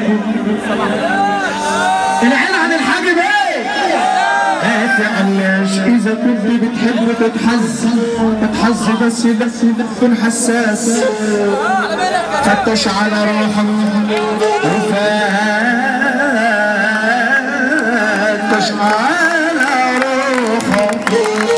العين عن الحاج بيه ما تعلاش اذا كنت بتحب تتحز تتحز بس بس تكون حساس فتش على روحك وفتش على روحك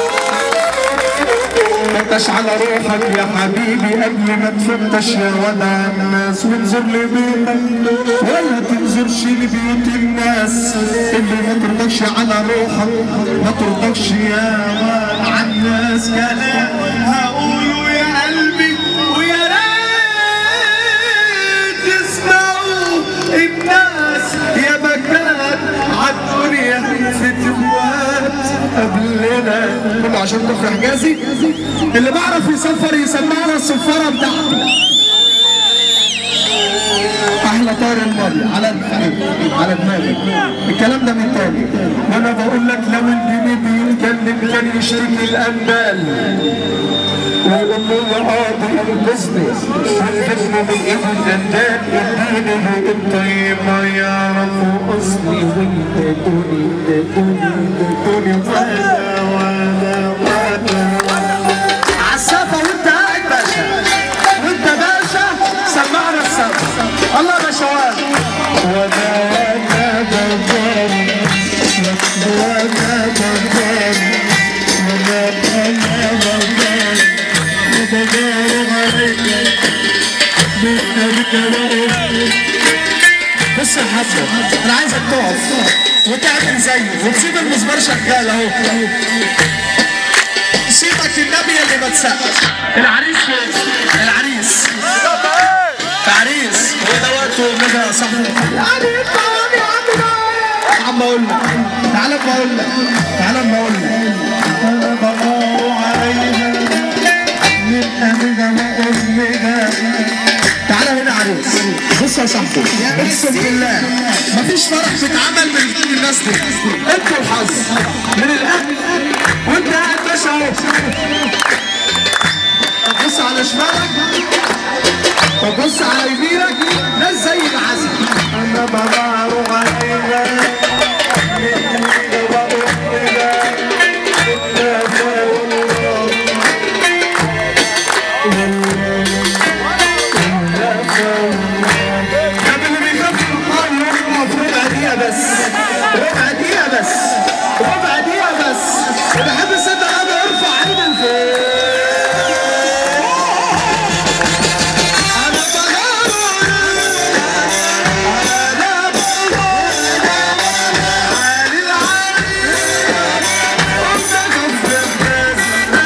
فتش على روحك يا حبيبي قبل ما تفتش يا ودع الناس وانظر لبيتك ولا تنظرش لبيوت الناس اللي ما ترضكش على روحك ما ترضكش يا ودع الناس كلام هقوله يا قلبي ويا ريت تسمعوا الناس يا مكان عالدنيا فتوات قبلنا كله عشان كفر حجازي اللي بعرف يسفر يسمعنا الصفاره بتاعته احلى طار الماضي على على دماغي الكلام ده من تاني وانا بقول لك لو الجنيه بيتكلم كان يشتكي الانبال ويقول له عاطي انقذني والحزن من ايد الدندان يديني الطيب ما يعرف اصلي وانت دوني انت دوني انت دوني وانا وانا وانا عالسفه وانت قاعد باشا وانت باشا سمعنا السفه الله يا باشوات وانا وانا بغاري وانا بغاري وانا وانا بغاري وبغاري عليك من قلبك بص يا حسن انا عايزك تقف وتعمل زيه وتسيب المسمار شغال اهو سيبك النبي اللي ما تسقف العريس فين؟ العريس عريس هو ده وقته ابنك يا صاحبي العريس تعالى يا عم عم اقول لك تعالى اما اقول لك تعالى اما اقول لك انا بغار عليها من امنا وامنا تعالى هنا عريس بص يا صاحبي اقسم بالله مفيش فرح بيتعمل من غير الناس دي انتوا الحظ من الاهل وانت قاعد باشا اهو بص على شمالك وبص على يمينك ناس زي العسل انا بغار عليها طب اللي بيخاف من الله يقف ربع دقيقة بس ربع دقيقة بس ربع دقيقة بس اللي بحب الست أبي ارفع ايده لفوق أنا بغار أنا بغار على العريس وأنا كف الناس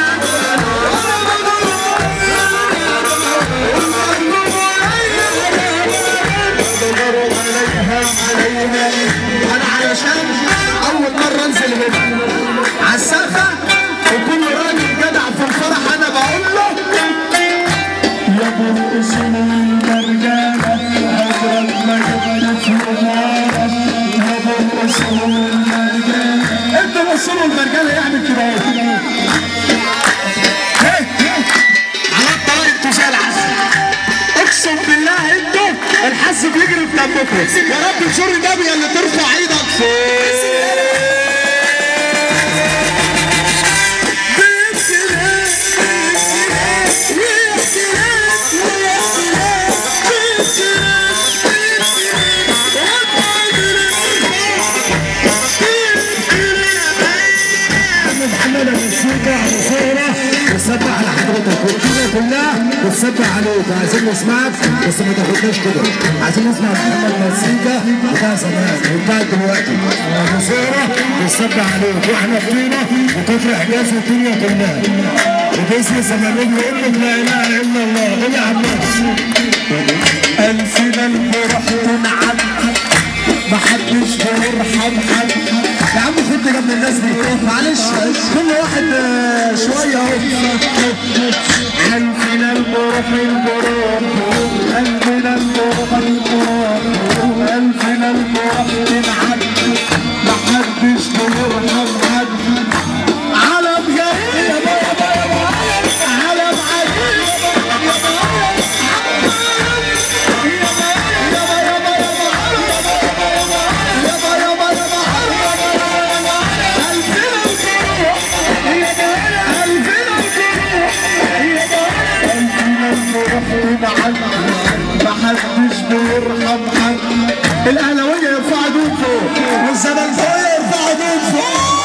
انا علشان اول مره انزل هنا على السقفه وكل راجل جدع في الفرح انا بقول له يا ابو اسم المرجانه حضرت مجد في الغاره يا ابو اسم المرجانه انتوا وصلوا المرجانه يعمل كده اهو هيه، هيه. على الطريق انتوا زي العسل اقسم بالله انتوا الحظ بيجري في دمكم يا رب تشور النبي اللي ترفع ايدك محمد الموسيقى مصورة بتسبح على حضرتك والدنيا كلها بتسبح عليك عايزين نسمعك بس ما تاخدناش كده عايزين نسمع محمد الموسيقى بتاع زمان وبتاع دلوقتي مصورة بتسبح عليك واحنا فينا وكفر حجاز الدنيا كلها وباسم زمالين يقول لك لا اله الا الله قول يا عباس ألفنا المرحب عن محدش بيرحم حد يا عم خد جنب الناس دي معلش كل واحد آه، شويه اهو قلبنا المروح المروح قلبنا المروح المروح قلبنا المروح تنعد محدش بيرحم حد على بجد يا بابا يا بابا على بجد يا بابا يا بابا ايدهم فوق والزملكاويه يرفعوا ايدهم فوق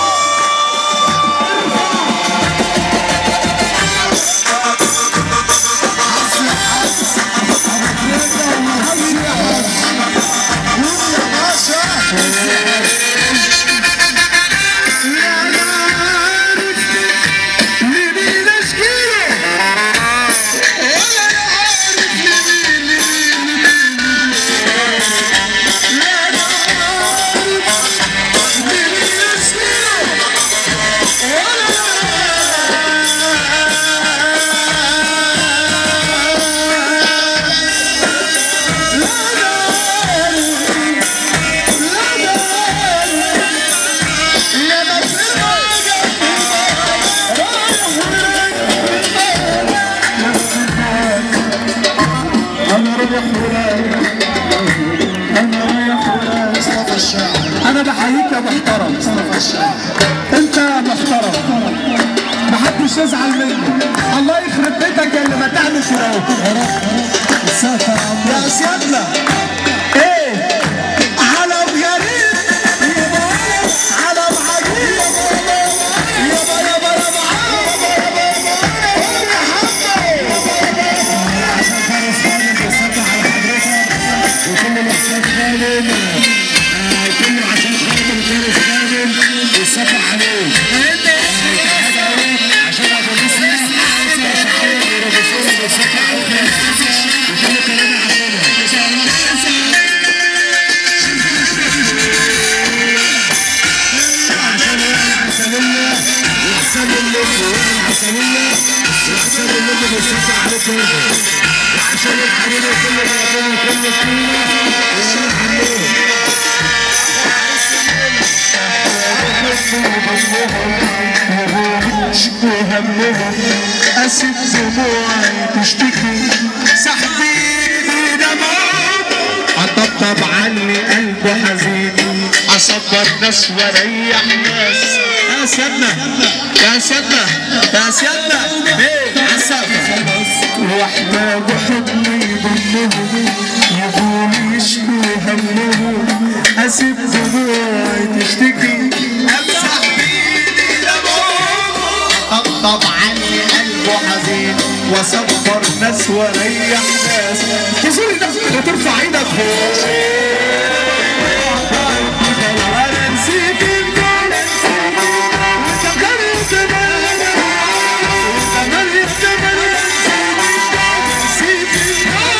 انا رايح ورايح انا رايح ورايح مصطفى الشاعر انا بحييك يا محترم مصطفى الشاعر انت يا محترم محدش يزعل مني الله يخرب بيتك يا اللي ما تعمل كده مسافر عمار يا سيادنا ايه علم غريب علم عجيب يابا يابا يابا عشان فارس خالد بيصبح على حضرتك وكل الاحساس خالد آه، كله عشان خاطر فارس خالد بيصبح عليه عشان ابو مسلم شعير وربصوره بيصبح عليه وكل كلامي عشانه عشان انا عسلية وحسام اللب وانا عسلية وحسام اللب بيصبح عليك برضه وعشان الحبيب كل ما كل كلمة وانا حمود وهمهم اسف دموعي تشتكي سحبي دموع اطبطب عني قلبي حزين اصبر ناس واريح ناس يا سيادنا يا سيادنا يا سيادنا ايه يا سيادنا واحتاج حضني يضمهم يقول يشكوا همهم اسف دموعي تشتكي امسح بايدي دموعهم طبطب عني قلبه حزين واصبر ناس واريح ناس تزور الناس وترفع ايدك فوق انا نسيت الجنة وكمان الجمال وكمان الجمال نسيت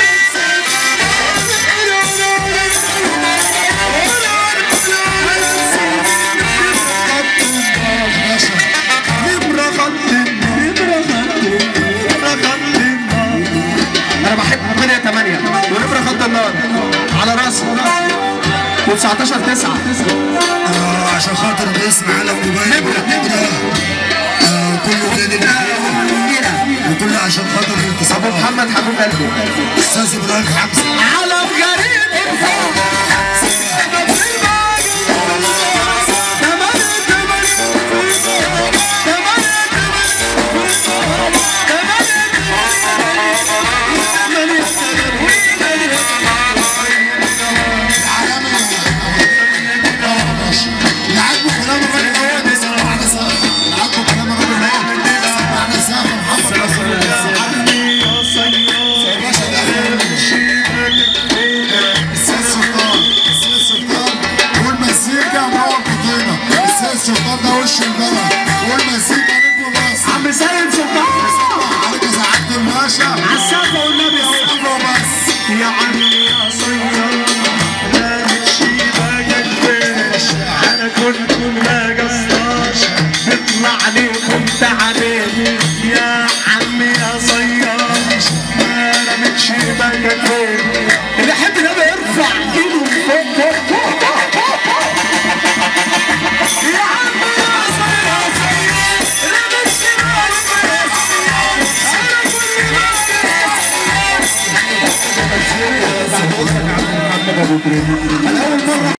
نمرة خط نمرة خط نمرة خط انا بحب 8 8 ونمرة خط النار على راسي و19 9 آه، عشان خاطر باسم علم موبايل نبرة آه، كله نادي الأهلي وكله عشان خاطر ابو الانتصارات محمد حبيب قلبي استاذ ابراهيم حمزه علم غريب اللي عاجبه كلام الراجل اهو بيسمع معانا سقف اللي عاجبه كلام الراجل اهو بيسمع معانا سقف محمد يا باشا ده السيد سلطان السيد سلطان والمزيكا منور بطينه السيد سلطان ده وش البلد والمزيكا نجم مصر عم سيد سلطان عليك يا سعاده الباشا عالسقف والنبي اهو أبو بس يا عمي يا صياد لا نمشي باجك فيش انا كنت ما قصداش بيطلع لي كنت عليه يا عمي يا صياد ما رمتش باجك فين اللي يحب ده يرفع ايده فوق فوق فوق فوق يا عمي يا صياد رمتش باجك فين انا كل ما انا اول مره